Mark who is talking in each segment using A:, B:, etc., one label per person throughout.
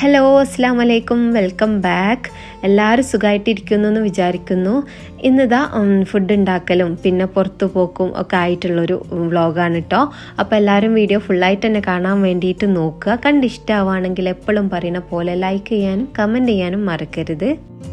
A: hello അസ്സാം വലൈക്കും welcome back എല്ലാവരും സുഖമായിട്ടിരിക്കുന്നു എന്ന് വിചാരിക്കുന്നു ഇന്നിതാ ഫുഡ് ഉണ്ടാക്കലും പിന്നെ പുറത്തു പോക്കും ഒക്കെ ആയിട്ടുള്ളൊരു വ്ളോഗാണ് കേട്ടോ അപ്പോൾ എല്ലാവരും വീഡിയോ ഫുള്ളായിട്ട് തന്നെ കാണാൻ വേണ്ടിയിട്ട് നോക്കുക കണ്ടിഷ്ടമാവുകയാണെങ്കിൽ എപ്പോഴും പറയുന്ന പോലെ ലൈക്ക് ചെയ്യാനും കമൻറ്റ് ചെയ്യാനും മറക്കരുത്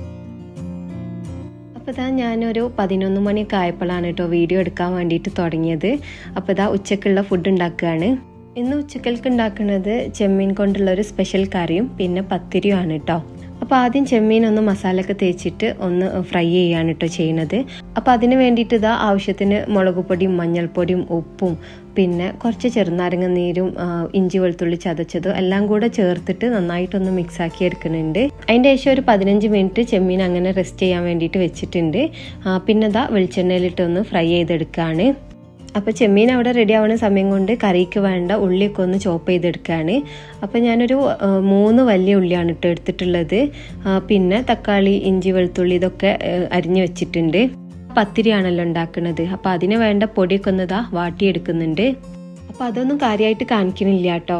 A: അപ്പോൾ ഇതാ ഞാനൊരു പതിനൊന്ന് മണിയൊക്കെ ആയപ്പോഴാണ് കേട്ടോ വീഡിയോ എടുക്കാൻ വേണ്ടിയിട്ട് തുടങ്ങിയത് അപ്പോൾ ഇതാ ഉച്ചക്കുള്ള ഫുഡ് ഉണ്ടാക്കുകയാണ് ഇന്ന് ഉച്ചക്കൽക്ക് ഉണ്ടാക്കുന്നത് ചെമ്മീൻ കൊണ്ടുള്ള ഒരു സ്പെഷ്യൽ കറിയും പിന്നെ പത്തിരിയുമാണ് കേട്ടോ അപ്പോൾ ആദ്യം ചെമ്മീൻ ഒന്ന് മസാലയൊക്കെ തേച്ചിട്ട് ഒന്ന് ഫ്രൈ ചെയ്യാണ് കേട്ടോ ചെയ്യുന്നത് അപ്പോൾ അതിന് വേണ്ടിയിട്ട് ഇതാ ആവശ്യത്തിന് മുളക് പൊടിയും മഞ്ഞൾപ്പൊടിയും ഉപ്പും പിന്നെ കുറച്ച് ചെറുനാരങ്ങ നീരും ഇഞ്ചി വെളുത്തുള്ളി ചതച്ചതും എല്ലാം കൂടെ ചേർത്തിട്ട് നന്നായിട്ടൊന്ന് മിക്സ് ആക്കി എടുക്കുന്നുണ്ട് അതിൻ്റെ ശേഷം ഒരു പതിനഞ്ച് മിനിറ്റ് ചെമ്മീൻ അങ്ങനെ റെസ്റ്റ് ചെയ്യാൻ വേണ്ടിയിട്ട് വെച്ചിട്ടുണ്ട് പിന്നെ ഇതാ വെളിച്ചെണ്ണയിലിട്ട് ഒന്ന് ഫ്രൈ ചെയ്തെടുക്കുകയാണ് അപ്പോൾ ചെമ്മീൻ അവിടെ റെഡി ആവുന്ന സമയം കൊണ്ട് കറിക്ക് വേണ്ട ഉള്ളിയൊക്കെ ഒന്ന് ചോപ്പ് ചെയ്തെടുക്കുകയാണ് അപ്പോൾ ഞാനൊരു മൂന്ന് വലിയ ഉള്ളിയാണ് ഇട്ട് എടുത്തിട്ടുള്ളത് പിന്നെ തക്കാളി ഇഞ്ചി വെളുത്തുള്ളി ഇതൊക്കെ അരിഞ്ഞു വെച്ചിട്ടുണ്ട് പത്തിരിയാണല്ലോ ഉണ്ടാക്കുന്നത് അപ്പോൾ അതിന് വേണ്ട പൊടിയൊക്കെ ഒന്ന് ഇതാ വാട്ടിയെടുക്കുന്നുണ്ട് അപ്പോൾ അതൊന്നും കാര്യമായിട്ട് കാണിക്കണില്ല കേട്ടോ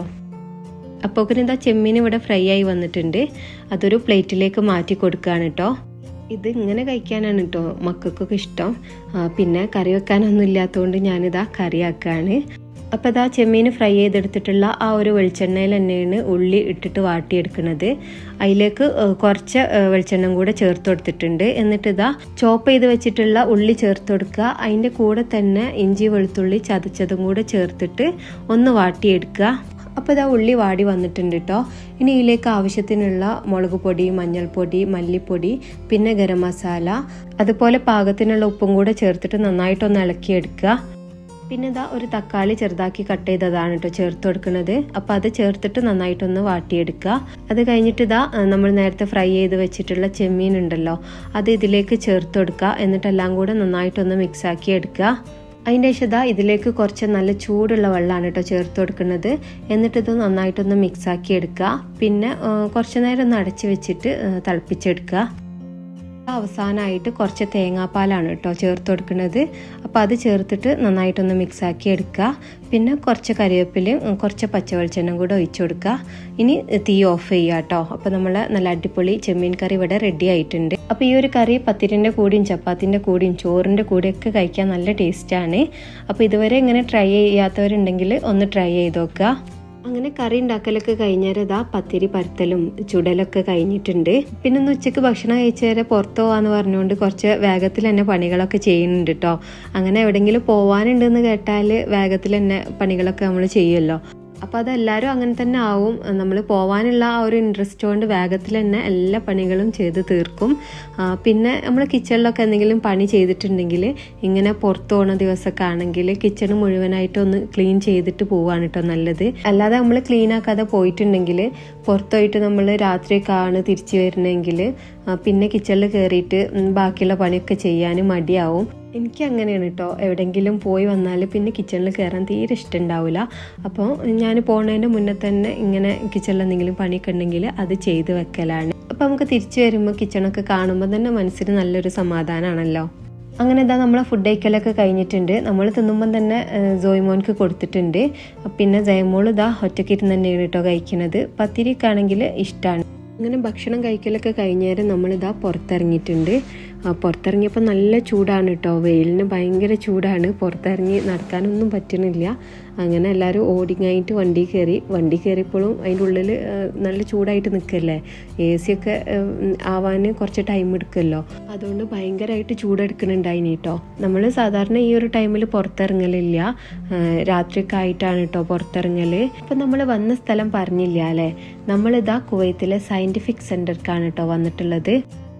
A: അപ്പോൾ ഇതാ ചെമ്മീൻ ഇവിടെ ഫ്രൈ ആയി വന്നിട്ടുണ്ട് അതൊരു പ്ലേറ്റിലേക്ക് മാറ്റി കൊടുക്കുകയാണ് കേട്ടോ ഇത് ഇങ്ങനെ കഴിക്കാനാണ് കേട്ടോ മക്കൾക്കൊക്കെ ഇഷ്ടം പിന്നെ കറി വെക്കാനൊന്നും ഇല്ലാത്തതുകൊണ്ട് ഞാനിതാ കറിയാക്കുകയാണ് അപ്പോൾ ഇതാ ചെമ്മീൻ ഫ്രൈ ചെയ്തെടുത്തിട്ടുള്ള ആ ഒരു വെളിച്ചെണ്ണയിൽ തന്നെയാണ് ഉള്ളി ഇട്ടിട്ട് വാട്ടിയെടുക്കുന്നത് അതിലേക്ക് കുറച്ച് വെളിച്ചെണ്ണ കൂടെ ചേർത്ത് കൊടുത്തിട്ടുണ്ട് എന്നിട്ട് ഇതാ ചോപ്പ് ചെയ്ത് വെച്ചിട്ടുള്ള ഉള്ളി ചേർത്ത് കൊടുക്കുക അതിൻ്റെ കൂടെ തന്നെ ഇഞ്ചി വെളുത്തുള്ളി ചതച്ചതും കൂടെ ചേർത്തിട്ട് ഒന്ന് വാട്ടിയെടുക്കുക അപ്പോൾ ഇതാ ഉള്ളി വാടി വന്നിട്ടുണ്ട് കേട്ടോ ഇനി ഇതിലേക്ക് ആവശ്യത്തിനുള്ള മുളക് പൊടി മഞ്ഞൾപ്പൊടി മല്ലിപ്പൊടി പിന്നെ ഗരം മസാല അതുപോലെ പാകത്തിനുള്ള ഉപ്പും കൂടെ ചേർത്തിട്ട് നന്നായിട്ടൊന്ന് ഇളക്കിയെടുക്കുക പിന്നെ ഇതാ ഒരു തക്കാളി ചെറുതാക്കി കട്ട് ചെയ്തതാണ് കേട്ടോ ചേർത്ത് കൊടുക്കുന്നത് അപ്പോൾ അത് ചേർത്തിട്ട് നന്നായിട്ടൊന്ന് വാട്ടിയെടുക്കുക അത് കഴിഞ്ഞിട്ട് ഇതാ നമ്മൾ നേരത്തെ ഫ്രൈ ചെയ്ത് വെച്ചിട്ടുള്ള ചെമ്മീൻ ഉണ്ടല്ലോ അത് ഇതിലേക്ക് ചേർത്ത് കൊടുക്കുക എന്നിട്ടെല്ലാം കൂടെ നന്നായിട്ടൊന്ന് മിക്സ് ആക്കി എടുക്കുക അതിൻ്റെ ശേഷം ഇതിലേക്ക് കുറച്ച് നല്ല ചൂടുള്ള വെള്ളമാണ് കേട്ടോ ചേർത്ത് കൊടുക്കുന്നത് എന്നിട്ട് ഇത് നന്നായിട്ടൊന്ന് മിക്സ് ആക്കി എടുക്കുക പിന്നെ കുറച്ച് നേരം ഒന്ന് അടച്ച് വെച്ചിട്ട് തിളപ്പിച്ചെടുക്കുക അവസാനമായിട്ട് കുറച്ച് തേങ്ങാപ്പാലാണ് കേട്ടോ ചേർത്ത് കൊടുക്കുന്നത് അപ്പോൾ അത് ചേർത്തിട്ട് നന്നായിട്ടൊന്ന് മിക്സ് ആക്കി എടുക്കുക പിന്നെ കുറച്ച് കറിവേപ്പിലയും കുറച്ച് പച്ചവെളിച്ചെണ്ണയും കൂടെ ഒഴിച്ചു കൊടുക്കുക ഇനി തീ ഓഫ് ചെയ്യുക കേട്ടോ അപ്പോൾ നമ്മൾ നല്ല അടിപൊളി ചെമ്മീൻ കറി ഇവിടെ റെഡി ആയിട്ടുണ്ട് അപ്പോൾ ഈ ഒരു കറി പത്തിരിൻ്റെ കൂടിയും ചപ്പാത്തിൻ്റെ കൂടിയും ചോറിൻ്റെ കൂടെയൊക്കെ കഴിക്കാൻ നല്ല ടേസ്റ്റാണ് അപ്പോൾ ഇതുവരെ ഇങ്ങനെ ട്രൈ ചെയ്യാത്തവരുണ്ടെങ്കിൽ ഒന്ന് ട്രൈ ചെയ്ത് നോക്കുക അങ്ങനെ കറി ഉണ്ടാക്കലൊക്കെ കഴിഞ്ഞാൽ ഇതാ പത്തിരി പരത്തലും ചുടലൊക്കെ കഴിഞ്ഞിട്ടുണ്ട് പിന്നെ ഒന്ന് ഉച്ചയ്ക്ക് ഭക്ഷണം കഴിച്ചേരെ പുറത്ത് പോവാന്ന് പറഞ്ഞുകൊണ്ട് കുറച്ച് വേഗത്തിൽ തന്നെ പണികളൊക്കെ ചെയ്യുന്നുണ്ട് കേട്ടോ അങ്ങനെ എവിടെയെങ്കിലും പോവാനുണ്ടെന്ന് കേട്ടാൽ വേഗത്തിൽ തന്നെ പണികളൊക്കെ നമ്മൾ ചെയ്യുമല്ലോ അപ്പോൾ അതെല്ലാവരും അങ്ങനെ തന്നെ ആവും നമ്മൾ പോകാനുള്ള ആ ഒരു ഇൻട്രസ്റ്റ് കൊണ്ട് വേഗത്തിൽ തന്നെ എല്ലാ പണികളും ചെയ്ത് തീർക്കും പിന്നെ നമ്മൾ കിച്ചണിലൊക്കെ എന്തെങ്കിലും പണി ചെയ്തിട്ടുണ്ടെങ്കിൽ ഇങ്ങനെ പുറത്തു പോകുന്ന ദിവസമൊക്കെ ആണെങ്കിൽ കിച്ചൺ മുഴുവനായിട്ട് ഒന്ന് ക്ലീൻ ചെയ്തിട്ട് പോവാണ് കേട്ടോ നല്ലത് അല്ലാതെ നമ്മൾ ക്ലീൻ ആക്കാതെ പോയിട്ടുണ്ടെങ്കിൽ പുറത്തുപോയിട്ട് നമ്മൾ രാത്രിയൊക്കെയാണ് തിരിച്ചു വരുന്നതെങ്കിൽ പിന്നെ കിച്ചണിൽ കയറിയിട്ട് ബാക്കിയുള്ള പണിയൊക്കെ ചെയ്യാൻ മടിയാവും എനിക്ക് അങ്ങനെയാണ് കേട്ടോ എവിടെയെങ്കിലും പോയി വന്നാൽ പിന്നെ കിച്ചണിൽ കയറാൻ തീരെ ഇഷ്ടമുണ്ടാവില്ല അപ്പോൾ ഞാൻ പോണതിൻ്റെ മുന്നേ തന്നെ ഇങ്ങനെ കിച്ചണിൽ എന്തെങ്കിലും പണിയൊക്കെ ഉണ്ടെങ്കിൽ അത് ചെയ്ത് വെക്കലാണ് അപ്പോൾ നമുക്ക് തിരിച്ചു വരുമ്പോൾ കിച്ചണൊക്കെ കാണുമ്പോൾ തന്നെ മനസ്സിന് നല്ലൊരു സമാധാനമാണല്ലോ അങ്ങനെ ഇതാ നമ്മളെ ഫുഡ് കഴിക്കലൊക്കെ കഴിഞ്ഞിട്ടുണ്ട് നമ്മൾ തിന്നുമ്പം തന്നെ ജോയ്മോൻക്ക് കൊടുത്തിട്ടുണ്ട് പിന്നെ ജയമോൾ ഇതാ ഒറ്റയ്ക്കിരുന്ന് തന്നെയാണ് കേട്ടോ കഴിക്കുന്നത് പത്തിരിക്ക് ആണെങ്കിൽ ഇഷ്ടമാണ് അങ്ങനെ ഭക്ഷണം കഴിക്കലൊക്കെ കഴിഞ്ഞേരം നമ്മളിതാ പുറത്തിറങ്ങിയിട്ടുണ്ട് പുറത്തിറങ്ങിയപ്പോൾ നല്ല ചൂടാണ് കേട്ടോ വെയിലിന് ഭയങ്കര ചൂടാണ് പുറത്തിറങ്ങി നടക്കാനൊന്നും പറ്റണില്ല അങ്ങനെ എല്ലാവരും ഓടിങ്ങായിട്ട് വണ്ടി കയറി വണ്ടി കയറിയപ്പോഴും അതിൻ്റെ ഉള്ളിൽ നല്ല ചൂടായിട്ട് നിൽക്കല്ലേ എ സി ഒക്കെ ആവാൻ കുറച്ച് ടൈം എടുക്കുമല്ലോ അതുകൊണ്ട് ഭയങ്കരമായിട്ട് ചൂടെടുക്കുന്നുണ്ടായിന് കേട്ടോ നമ്മൾ സാധാരണ ഈ ഒരു ടൈമിൽ പുറത്തിറങ്ങലില്ല രാത്രിയൊക്കെ ആയിട്ടാണ് കേട്ടോ പുറത്തിറങ്ങൽ അപ്പം നമ്മൾ വന്ന സ്ഥലം പറഞ്ഞില്ല അല്ലേ നമ്മളിതാ കുവൈത്തിലെ സയൻറ്റിഫിക് സെൻറ്റർക്കാണ് കേട്ടോ വന്നിട്ടുള്ളത്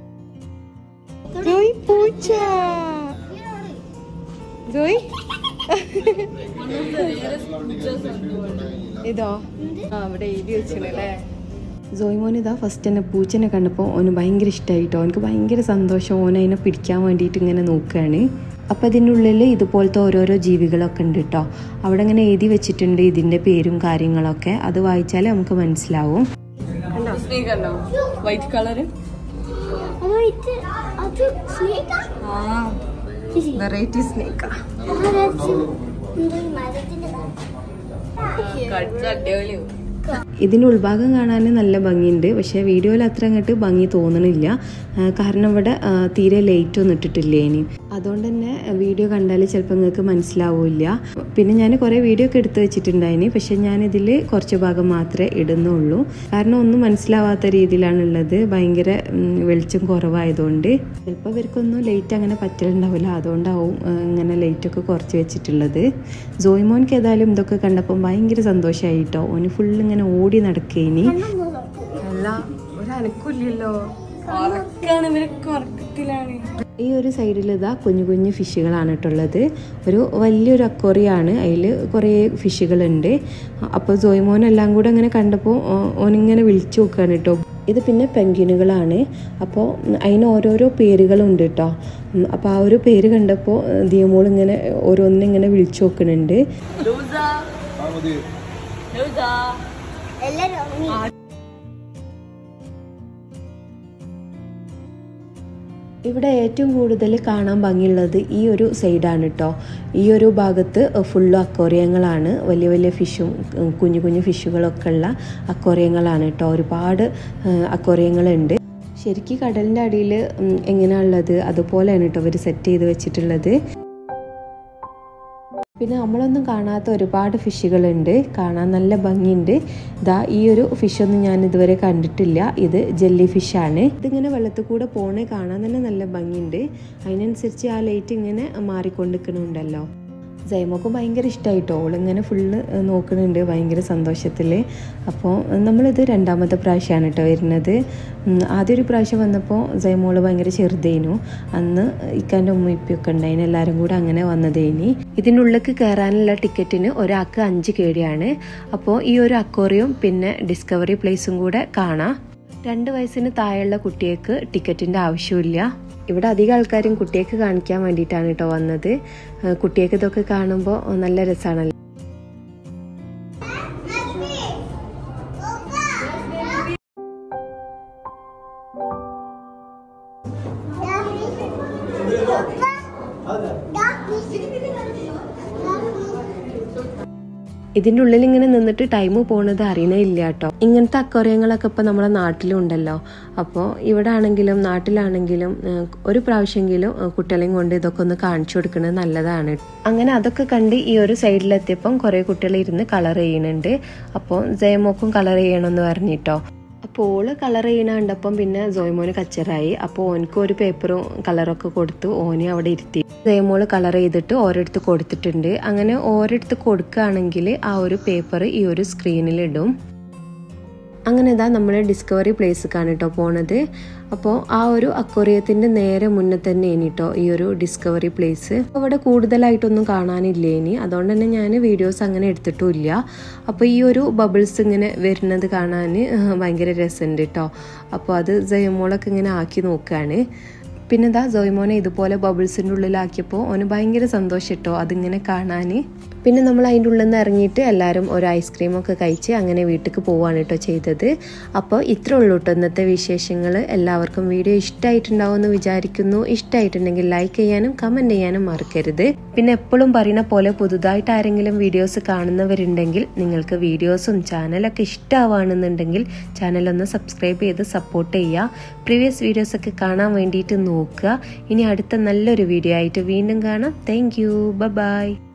B: Zoe പൂച്ച ജോയ് ഇതോ ആ അവിടെ എഴുതി വെച്ചിട്ടല്ലേ
A: ജോയ്മോൻ ഇതാ ഫസ്റ്റ് തന്നെ പൂച്ചനെ കണ്ടപ്പോൾ ഓന് ഭയങ്കര ഇഷ്ടമായിട്ടോ അവനക്ക് ഭയങ്കര സന്തോഷം ഓൻ അതിനെ പിടിക്കാൻ വേണ്ടിയിട്ട് ഇങ്ങനെ നോക്കുകയാണ് അപ്പോൾ ഇതിൻ്റെ ഉള്ളിൽ ഇതുപോലത്തെ ഓരോരോ ജീവികളൊക്കെ ഉണ്ട് കേട്ടോ അവിടെ ഇങ്ങനെ എഴുതി വെച്ചിട്ടുണ്ട് ഇതിൻ്റെ പേരും കാര്യങ്ങളൊക്കെ അത് വായിച്ചാൽ നമുക്ക് മനസ്സിലാവും
B: സ്നേക് കണ്ടോ വൈറ്റ് കളറ്
C: അതായത് അത് സ്നേക്കാ
B: ആ വെറൈറ്റി സ്നേക്കാ
C: എന്തോ ഈ മരത്തിന്റെ
B: കടുത്ത അടിപൊളിയാവും
A: ഇതിൻ്റെ ഉൾഭാഗം കാണാൻ നല്ല ഭംഗിയുണ്ട് പക്ഷേ വീഡിയോയിൽ അത്ര അങ്ങോട്ട് ഭംഗി തോന്നണില്ല ആ, കാരണം ഇവിടെ ആ, തീരെ ലൈറ്റ് ഒന്നും ഇട്ടിട്ടില്ല ഇനി അതുകൊണ്ട് തന്നെ വീഡിയോ കണ്ടാൽ ചിലപ്പോൾ നിങ്ങൾക്ക് മനസ്സിലാവില്ല പിന്നെ ഞാൻ കുറേ വീഡിയോ ഒക്കെ എടുത്ത് വെച്ചിട്ടുണ്ടായിന് പക്ഷേ ഞാനിതിൽ കുറച്ച് ഭാഗം മാത്രമേ ഇടുന്നുള്ളൂ കാരണം ഒന്നും മനസ്സിലാവാത്ത രീതിയിലാണുള്ളത് ഭയങ്കര ഉം, വെളിച്ചം കുറവായതുകൊണ്ട് ചിലപ്പോൾ ഇവർക്കൊന്നും ലൈറ്റ് അങ്ങനെ പറ്റലുണ്ടാവില്ല അതുകൊണ്ടാവും ആ, ഇങ്ങനെ ലൈറ്റൊക്കെ കുറച്ച് വെച്ചിട്ടുള്ളത് ജോയ്മോൻക്ക് ഏതായാലും ഇതൊക്കെ കണ്ടപ്പോൾ ഭയങ്കര സന്തോഷമായിട്ടോ ഓന് ഫുള്ള് ഇങ്ങനെ ഓടി നടക്കേനി
B: അല്ല ഒരു അനക്കില്ലല്ലോ ഉറക്കാണ് ഇവരൊക്കെ ഉറക്കത്തിലാണ്
A: ഈ ഒരു സൈഡിൽ ഇതാ കുഞ്ഞു കുഞ്ഞു ഫിഷുകളാണ് കേട്ടുള്ളത് ഒരു വലിയൊരു അക്വറിയാണ് അതിൽ കുറേ ഫിഷുകളുണ്ട് അപ്പോൾ ജോയ്മോൻ എല്ലാം കൂടെ അങ്ങനെ കണ്ടപ്പോൾ ഓ- ഓനിങ്ങനെ വിളിച്ചു നോക്കുകയാണ് കേട്ടോ ഇത് പിന്നെ പെൻഗ്വിനുകളാണ് അപ്പോൾ അതിന് ഓരോരോ പേരുകളുണ്ട് കേട്ടോ അപ്പോൾ ആ ഒരു പേര് കണ്ടപ്പോൾ ദിയമോൾ ഇങ്ങനെ ഓരോന്നിങ്ങനെ വിളിച്ചു നോക്കുന്നുണ്ട്
C: എല്ലാരും
A: ഇവിടെ ഏറ്റവും കൂടുതൽ കാണാൻ ഭംഗിയുള്ളത് ഈ ഒരു സൈഡാണ് കേട്ടോ ഈ ഒരു ഭാഗത്ത് ഫുള്ള് അക്വറിയങ്ങളാണ് വലിയ വലിയ ഫിഷും ഉം, കുഞ്ഞു കുഞ്ഞു ഫിഷുകളൊക്കെ ഉള്ള അക്വറിയങ്ങളാണ് കേട്ടോ ഒരുപാട് അക്വറിയങ്ങളുണ്ട് ശരിക്കും കടലിൻ്റെ അടിയിൽ എങ്ങനെയാണുള്ളത് അതുപോലെയാണ് കേട്ടോ അവർ സെറ്റ് ചെയ്ത് വെച്ചിട്ടുള്ളത് പിന്നെ നമ്മളൊന്നും കാണാത്ത ഒരുപാട് ഫിഷുകളുണ്ട് കാണാൻ നല്ല ഭംഗിയുണ്ട് ദാ ഈ ഒരു ഫിഷൊന്നും ഞാൻ ഇതുവരെ കണ്ടിട്ടില്ല ഇത് ജെല്ലി ഫിഷാണ് ഇതിങ്ങനെ വെള്ളത്തിൽ കൂടെ പോണേ കാണാൻ തന്നെ നല്ല ഭംഗിയുണ്ട് അതിനനുസരിച്ച് ആ ലൈറ്റ് ഇങ്ങനെ മാറിക്കൊണ്ടിരിക്കണുണ്ടല്ലോ ജൈമോക്ക് ഭയങ്കര ഇഷ്ടമായിട്ടോ ഓളിങ്ങനെ ഫുള്ള് നോക്കുന്നുണ്ട് ഭയങ്കര സന്തോഷത്തിൽ അപ്പോൾ നമ്മളിത് രണ്ടാമത്തെ പ്രാവശ്യമാണ് കേട്ടോ വരുന്നത് ഉം, ആദ്യം ഒരു പ്രാവശ്യം വന്നപ്പോൾ ജൈമോള് ഭയങ്കര ചെറുതേനു അന്ന് ഇക്കാൻ്റെ ഉമ്മ ഇപ്പൊക്കെ ഉണ്ടായിന് എല്ലാവരും കൂടെ അങ്ങനെ വന്നതേനി ഇതിനുള്ളിലേക്ക് കയറാനുള്ള ടിക്കറ്റിന് ഒരാൾക്ക് അഞ്ച് കേടിയാണ് അപ്പോൾ ഈ ഒരു അക്വറിയും പിന്നെ ഡിസ്കവറി പ്ലേസും കൂടെ കാണാം രണ്ട് വയസ്സിന് താഴെയുള്ള കുട്ടികൾക്ക് ടിക്കറ്റിൻ്റെ ആവശ്യമില്ല ഇവിടെ അധികം ആൾക്കാരും കുട്ടിയേക്ക് കാണിക്കാൻ വേണ്ടിയിട്ടാണ് കേട്ടോ വന്നത് ഏഹ് കുട്ടിയേക്ക് ഇതൊക്കെ കാണുമ്പോൾ നല്ല രസമാണല്ലോ ഇതിൻ്റെ ഉള്ളിൽ ഇങ്ങനെ നിന്നിട്ട് ടൈം പോണത് അറിയണില്ല കേട്ടോ ഇങ്ങനത്തെ അക്വറിയങ്ങളൊക്കെ ഇപ്പം നമ്മുടെ നാട്ടിലും ഉണ്ടല്ലോ അപ്പോൾ ഇവിടെ ആണെങ്കിലും നാട്ടിലാണെങ്കിലും ഏഹ്, ഒരു പ്രാവശ്യമെങ്കിലും ഏഹ്, കുട്ടികളെയും കൊണ്ട് ഇതൊക്കെ ഒന്ന് കാണിച്ചു കൊടുക്കുന്നത് നല്ലതാണ് അങ്ങനെ അതൊക്കെ കണ്ട് ഈ ഒരു സൈഡിലെത്തിയപ്പം കുറേ കുട്ടികൾ ഇരുന്ന് കളർ ചെയ്യുന്നുണ്ട് അപ്പോൾ ജയമോക്കും കളർ ചെയ്യണമെന്ന് പറഞ്ഞിട്ടോ അപ്പോൾ ഓള് കളർ ചെയ്യണ കണ്ടപ്പം പിന്നെ ജോയ്മോന് കച്ചറായി അപ്പോൾ ഓനക്ക് ഒരു പേപ്പറും കളറൊക്കെ കൊടുത്തു ഓനെ അവിടെ ഇരുത്തി ജയമോള് കളർ ചെയ്തിട്ട് ഓരോരുത്ത് കൊടുത്തിട്ടുണ്ട് അങ്ങനെ ഓരോരുത്ത് കൊടുക്കുകയാണെങ്കിൽ ആ ഒരു പേപ്പർ ഈ ഒരു സ്ക്രീനിൽ ഇടും അങ്ങനെ ഇതാ നമ്മൾ ഡിസ്കവറി പ്ലേസിലേക്കാണ് കേട്ടോ പോണത് അപ്പോൾ ആ ഒരു അക്വറിയത്തിൻ്റെ നേരെ മുന്നേ തന്നെ കേട്ടോ ഈ ഒരു ഡിസ്കവറി പ്ലേസ് അവിടെ കൂടുതലായിട്ടൊന്നും കാണാനില്ല ഇനി അതുകൊണ്ട് തന്നെ ഞാൻ വീഡിയോസ് അങ്ങനെ എടുത്തിട്ടുമില്ല അപ്പോൾ ഈ ഒരു ബബിൾസ് ഇങ്ങനെ വരുന്നത് കാണാൻ ഭയങ്കര രസമുണ്ട് കേട്ടോ അപ്പോൾ അത് ജയമോളൊക്കെ ഇങ്ങനെ ആക്കി നോക്കുകയാണ് പിന്നെ ഇതാ ജോയ്മോനെ ഇതുപോലെ ബബിൾസിൻ്റെ ഉള്ളിലാക്കിയപ്പോൾ ഓന് ഭയങ്കര സന്തോഷം കേട്ടോ അതിങ്ങനെ കാണാൻ പിന്നെ നമ്മൾ അതിൻ്റെ ഉള്ളിൽ നിന്ന് ഇറങ്ങിയിട്ട് എല്ലാവരും ഒരു ഐസ്ക്രീമൊക്കെ കഴിച്ച് അങ്ങനെ വീട്ടിലേക്ക് പോവാണ് കേട്ടോ ചെയ്തത് അപ്പോൾ ഇത്ര ഉള്ളൂ കേട്ടോ ഇന്നത്തെ വിശേഷങ്ങൾ എല്ലാവർക്കും വീഡിയോ ഇഷ്ടമായിട്ടുണ്ടാവുമെന്ന് വിചാരിക്കുന്നു ഇഷ്ടമായിട്ടുണ്ടെങ്കിൽ ലൈക്ക് ചെയ്യാനും കമൻറ്റ് ചെയ്യാനും മറക്കരുത് പിന്നെ എപ്പോഴും പറയുന്ന പോലെ പുതുതായിട്ട് ആരെങ്കിലും വീഡിയോസ് കാണുന്നവരുണ്ടെങ്കിൽ നിങ്ങൾക്ക് വീഡിയോസും ചാനലൊക്കെ ഇഷ്ടമാവുകയാണെന്നുണ്ടെങ്കിൽ ചാനലൊന്ന് സബ്സ്ക്രൈബ് ചെയ്ത് സപ്പോർട്ട് ചെയ്യുക പ്രീവിയസ് വീഡിയോസൊക്കെ കാണാൻ വേണ്ടിയിട്ട് നോക്കുക ഇനി അടുത്ത നല്ലൊരു വീഡിയോ ആയിട്ട് വീണ്ടും കാണാം താങ്ക് യു ബൈ